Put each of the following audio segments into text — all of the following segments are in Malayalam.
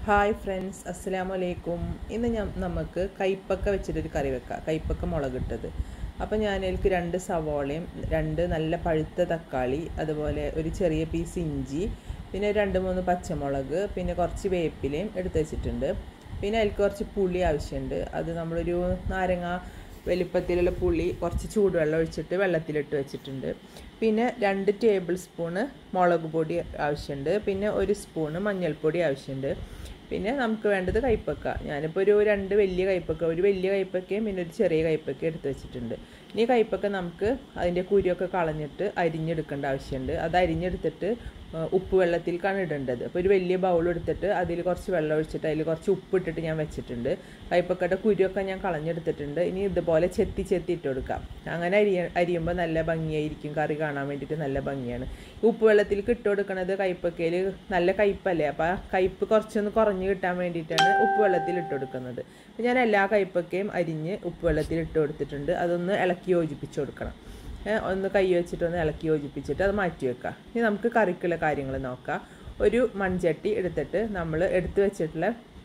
ഹായ് ഫ്രണ്ട്സ് അസ്സലാമു അലൈക്കും ഇന്ന് ഞാൻ നമുക്ക് കൈപ്പക്ക വെച്ചിട്ടൊരു കറി വെക്കാം കൈപ്പക്ക മുളകിട്ടത് അപ്പോൾ ഞാൻ അതിലേക്ക് രണ്ട് സവോളയും രണ്ട് നല്ല പഴുത്ത തക്കാളി അതുപോലെ ഒരു ചെറിയ പീസ് ഇഞ്ചി പിന്നെ രണ്ട് മൂന്ന് പച്ചമുളക് പിന്നെ കുറച്ച് വേപ്പിലയും എടുത്ത് വെച്ചിട്ടുണ്ട് പിന്നെ അതിലേക്ക് കുറച്ച് പുളി ആവശ്യമുണ്ട് അത് നമ്മളൊരു നാരങ്ങ വലിപ്പത്തിലുള്ള പുളി കുറച്ച് ചൂടുവെള്ളം ഒഴിച്ചിട്ട് വെള്ളത്തിലിട്ട് വെച്ചിട്ടുണ്ട് പിന്നെ രണ്ട് ടേബിൾ സ്പൂണ് മുളക് പൊടി ആവശ്യമുണ്ട് പിന്നെ ഒരു സ്പൂണ് മഞ്ഞൾപ്പൊടി ആവശ്യമുണ്ട് പിന്നെ നമുക്ക് വേണ്ടത് കൈപ്പക്ക ഞാനിപ്പോൾ ഒരു രണ്ട് വലിയ കൈപ്പക്ക ഒരു വലിയ കൈപ്പക്കയും പിന്നെ ഒരു ചെറിയ കൈപ്പക്ക എടുത്ത് വെച്ചിട്ടുണ്ട് ഇനി കൈപ്പക്ക നമുക്ക് അതിൻ്റെ കുരുവൊക്കെ കളഞ്ഞിട്ട് അരിഞ്ഞെടുക്കേണ്ട ആവശ്യമുണ്ട് അത് അരിഞ്ഞെടുത്തിട്ട് ഉപ്പ് വെള്ളത്തിലേക്കാണ് ഇടേണ്ടത് അപ്പോൾ ഒരു വലിയ ബൗൾ എടുത്തിട്ട് അതിൽ കുറച്ച് വെള്ളം ഒഴിച്ചിട്ട് അതിൽ കുറച്ച് ഉപ്പ് ഇട്ടിട്ട് ഞാൻ വെച്ചിട്ടുണ്ട് കൈപ്പക്കയുടെ കുരുവൊക്കെ ഞാൻ കളഞ്ഞെടുത്തിട്ടുണ്ട് ഇനി ഇതുപോലെ ചെത്തി ചെത്തി ഇട്ട് കൊടുക്കാം അങ്ങനെ അരിയ അരിയുമ്പോൾ നല്ല ഭംഗിയായിരിക്കും കറി കാണാൻ വേണ്ടിയിട്ട് നല്ല ഭംഗിയാണ് ഉപ്പ് വെള്ളത്തിലേക്ക് ഇട്ട് കൊടുക്കണത് കൈപ്പക്കയിൽ നല്ല കയ്പ്പല്ലേ അപ്പോൾ ആ കയ്പ്പ് കുറച്ചൊന്ന് കുറഞ്ഞ് കിട്ടാൻ വേണ്ടിയിട്ടാണ് ഉപ്പ് വെള്ളത്തിൽ ഇട്ട് കൊടുക്കുന്നത് അപ്പോൾ ഞാൻ എല്ലാ കയ്പ്പക്കയും അരിഞ്ഞ് ഉപ്പ് വെള്ളത്തിൽ ഇട്ട് കൊടുത്തിട്ടുണ്ട് അതൊന്ന് ഇളക്കി യോജിപ്പിച്ച് കൊടുക്കണം ഒന്ന് കൈ വെച്ചിട്ട് ഒന്ന് ഇളക്കി യോജിപ്പിച്ചിട്ട് അത് മാറ്റി വെക്കാം ഇനി നമുക്ക് കറിക്കുള്ള കാര്യങ്ങൾ നോക്കാം ഒരു മൺചട്ടി എടുത്തിട്ട് നമ്മൾ എടുത്തു വെച്ചിട്ടുള്ള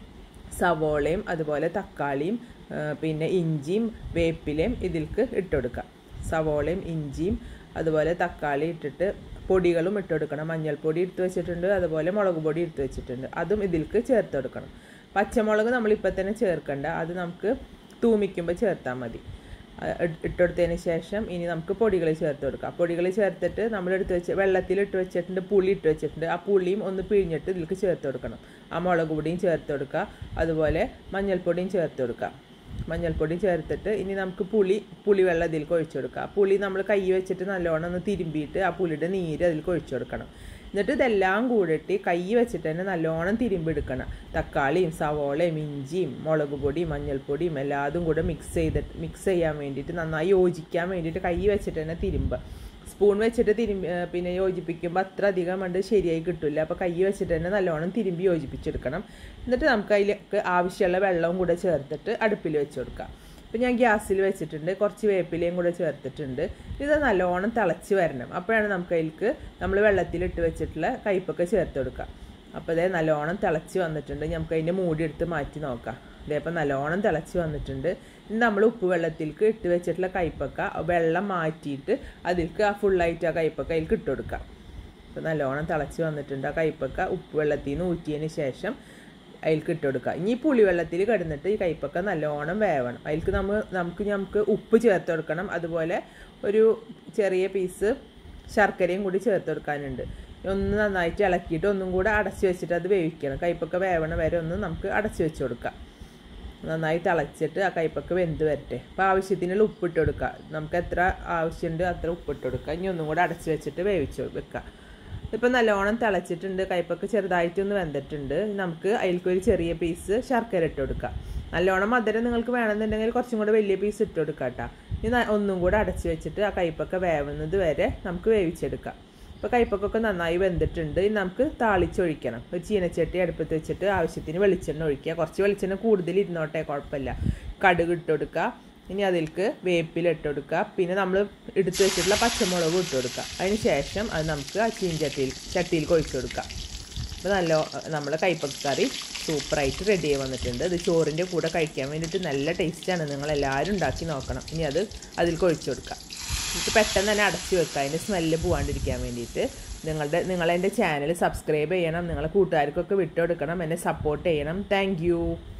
സവോളയും അതുപോലെ തക്കാളിയും പിന്നെ ഇഞ്ചിയും വേപ്പിലയും ഇതിലേക്ക് ഇട്ട് കൊടുക്കാം സവോളയും ഇഞ്ചിയും അതുപോലെ തക്കാളി ഇട്ടിട്ട് പൊടികളും ഇട്ട് കൊടുക്കണം മഞ്ഞൾപ്പൊടി എടുത്ത് വെച്ചിട്ടുണ്ട് അതുപോലെ മുളക് പൊടി എടുത്ത് വെച്ചിട്ടുണ്ട് അതും ഇതിലേക്ക് ചേർത്ത് കൊടുക്കണം പച്ചമുളക് നമ്മളിപ്പോൾ തന്നെ ചേർക്കണ്ട അത് നമുക്ക് തൂമിക്കുമ്പോൾ ചേർത്താൽ മതി ഇട്ടെടുത്തതിന് ശേഷം ഇനി നമുക്ക് പൊടികൾ ചേർത്ത് കൊടുക്കാം പൊടികൾ ചേർത്തിട്ട് നമ്മൾ എടുത്ത് വെച്ച് വെള്ളത്തിൽ ഇട്ട് വെച്ചിട്ടുണ്ട് പുളി ഇട്ട് വെച്ചിട്ടുണ്ട് ആ പുളിയും ഒന്ന് പിഴിഞ്ഞിട്ട് ഇതിലേക്ക് ചേർത്ത് കൊടുക്കണം ആ മുളക് പൊടിയും ചേർത്ത് കൊടുക്കുക അതുപോലെ മഞ്ഞൾപ്പൊടിയും ചേർത്ത് കൊടുക്കുക മഞ്ഞൾപ്പൊടി ചേർത്തിട്ട് ഇനി നമുക്ക് പുളി പുളി വെള്ളം ഇതിലേക്ക് ഒഴിച്ചു കൊടുക്കുക പുളി നമ്മൾ കൈ വെച്ചിട്ട് നല്ലോണം ഒന്ന് തിരുമ്പിയിട്ട് ആ പുളിയുടെ നീര് അതിലേക്ക് ഒഴിച്ചു കൊടുക്കണം എന്നിട്ട് ഇതെല്ലാം കൂടിയിട്ട് കൈ വെച്ചിട്ട് തന്നെ നല്ലോണം തിരുമ്പെടുക്കണം തക്കാളിയും സവോളയും ഇഞ്ചിയും മുളക് പൊടിയും മഞ്ഞൾപ്പൊടിയും എല്ലാതും കൂടെ മിക്സ് ചെയ്തിട്ട് മിക്സ് ചെയ്യാൻ വേണ്ടിയിട്ട് നന്നായി യോജിക്കാൻ വേണ്ടിയിട്ട് കൈ വെച്ചിട്ട് തന്നെ തിരുമ്പുക സ്പൂൺ വെച്ചിട്ട് തിരുമ്പി പിന്നെ യോജിപ്പിക്കുമ്പോൾ അത്ര അധികം കണ്ട് ശരിയായി കിട്ടില്ല അപ്പോൾ കൈ വെച്ചിട്ട് തന്നെ നല്ലോണം തിരുമ്പി യോജിപ്പിച്ചെടുക്കണം എന്നിട്ട് നമുക്ക് അതിലേക്ക് ആവശ്യമുള്ള വെള്ളവും കൂടെ ചേർത്തിട്ട് അടുപ്പിൽ വെച്ച് കൊടുക്കാം അപ്പോൾ ഞാൻ ഗ്യാസിൽ വെച്ചിട്ടുണ്ട് കുറച്ച് വേപ്പിലയും കൂടെ ചേർത്തിട്ടുണ്ട് ഇത് നല്ലോണം തിളച്ച് വരണം അപ്പോഴാണ് നമുക്ക് അതിലേക്ക് നമ്മൾ വെള്ളത്തിലിട്ട് വെച്ചിട്ടുള്ള കയ്പ്പൊക്കെ ചേർത്ത് കൊടുക്കുക അപ്പോൾ അതേ നല്ലോണം തിളച്ച് വന്നിട്ടുണ്ട് നമുക്ക് അതിൻ്റെ മൂടി എടുത്ത് മാറ്റി നോക്കാം ഇതേപ്പോൾ നല്ലോണം തിളച്ച് വന്നിട്ടുണ്ട് ഇനി നമ്മൾ ഉപ്പ് വെള്ളത്തിലേക്ക് ഇട്ട് വെച്ചിട്ടുള്ള കയ്പ്പൊക്ക വെള്ളം മാറ്റിയിട്ട് അതിലേക്ക് ആ ഫുള്ളായിട്ട് ആ കയ്പ്പൊക്ക അതിലേക്ക് ഇട്ട് കൊടുക്കാം അപ്പോൾ നല്ലോണം തിളച്ച് വന്നിട്ടുണ്ട് ആ കയ്പ്പൊക്ക ഉപ്പ് വെള്ളത്തിൽ നിന്ന് ഊറ്റിയതിന് ശേഷം അതിലേക്ക് ഇട്ട് കൊടുക്കുക ഇനി പുളിവെള്ളത്തിൽ കിടന്നിട്ട് ഈ കയ്പ്പൊക്കെ നല്ലോണം വേവണം അതിലേക്ക് നമ്മൾ നമുക്ക് നമുക്ക് ഉപ്പ് ചേർത്ത് കൊടുക്കണം അതുപോലെ ഒരു ചെറിയ പീസ് ശർക്കരയും കൂടി ചേർത്ത് കൊടുക്കാനുണ്ട് ഒന്ന് നന്നായിട്ട് ഇളക്കിയിട്ട് ഒന്നും കൂടെ അടച്ച് വെച്ചിട്ട് അത് വേവിക്കണം കയ്പ്പൊക്കെ വേവണ വരെ ഒന്ന് നമുക്ക് അടച്ച് വെച്ച് കൊടുക്കാം നന്നായി തിളച്ചിട്ട് ആ കയ്പ്പൊക്കെ വെന്ത് വരട്ടെ അപ്പോൾ ആവശ്യത്തിനുള്ള ഉപ്പിട്ട് കൊടുക്കുക നമുക്ക് എത്ര ആവശ്യമുണ്ട് അത്ര ഉപ്പിട്ട് കൊടുക്കുക ഇനി ഒന്നും കൂടെ അടച്ച് വെച്ചിട്ട് വേവിച്ച് വെക്കുക ഇപ്പം നല്ലോണം തിളച്ചിട്ടുണ്ട് കയ്പ്പൊക്കെ ചെറുതായിട്ടൊന്ന് വെന്തിട്ടുണ്ട് നമുക്ക് അതിലേക്ക് ഒരു ചെറിയ പീസ് ശർക്കര ഇട്ട് കൊടുക്കുക നല്ലോണം മധുരം നിങ്ങൾക്ക് വേണമെന്നുണ്ടെങ്കിൽ കുറച്ചും കൂടെ വലിയ പീസ് ഇട്ട് കൊടുക്കുക കേട്ടോ ഇനി ഒന്നും കൂടെ അടച്ച് വെച്ചിട്ട് ആ കയ്പ്പൊക്കെ വേവുന്നത് വരെ നമുക്ക് വേവിച്ചെടുക്കാം ഇപ്പോൾ കയ്പ്പൊക്കെ നന്നായി വെന്തിട്ടുണ്ട് ഇനി നമുക്ക് താളിച്ചൊഴിക്കണം ഒരു ചീനച്ചട്ടി അടുപ്പത്ത് വെച്ചിട്ട് ആവശ്യത്തിന് വെളിച്ചെണ്ണ ഒഴിക്കുക കുറച്ച് വെളിച്ചെണ്ണ കൂടുതൽ ഇരുന്നോട്ടെ കുഴപ്പമില്ല കടുക് ഇട്ട് കൊടുക്കുക ഇനി അതിലേക്ക് വേപ്പില ഇട്ട് കൊടുക്കുക പിന്നെ നമ്മൾ എടുത്തു വെച്ചിട്ടുള്ള പച്ചമുളക് ഇട്ട് കൊടുക്കുക അതിന് ശേഷം അത് നമുക്ക് ആ ചീൻചട്ടിയിൽ ചട്ടിയിൽ കൊഴിച്ചു കൊടുക്കാം അപ്പോൾ നല്ല നമ്മളെ കൈപ്പക്കറി സൂപ്പറായിട്ട് റെഡി ആയി വന്നിട്ടുണ്ട് ഇത് ചോറിൻ്റെ കൂടെ കഴിക്കാൻ വേണ്ടിയിട്ട് നല്ല ടേസ്റ്റാണ് നിങ്ങൾ എല്ലാവരും ഉണ്ടാക്കി നോക്കണം ഇനി അത് അതിൽ കൊഴിച്ചു കൊടുക്കുക എനിക്ക് പെട്ടെന്ന് തന്നെ അടച്ചു വെക്കുക അതിൻ്റെ സ്മെല്ല് പോകാണ്ടിരിക്കാൻ വേണ്ടിയിട്ട് നിങ്ങളുടെ നിങ്ങളെൻ്റെ ചാനൽ സബ്സ്ക്രൈബ് ചെയ്യണം നിങ്ങളെ കൂട്ടുകാർക്കൊക്കെ വിട്ടുകൊടുക്കണം എന്നെ സപ്പോർട്ട് ചെയ്യണം താങ്ക്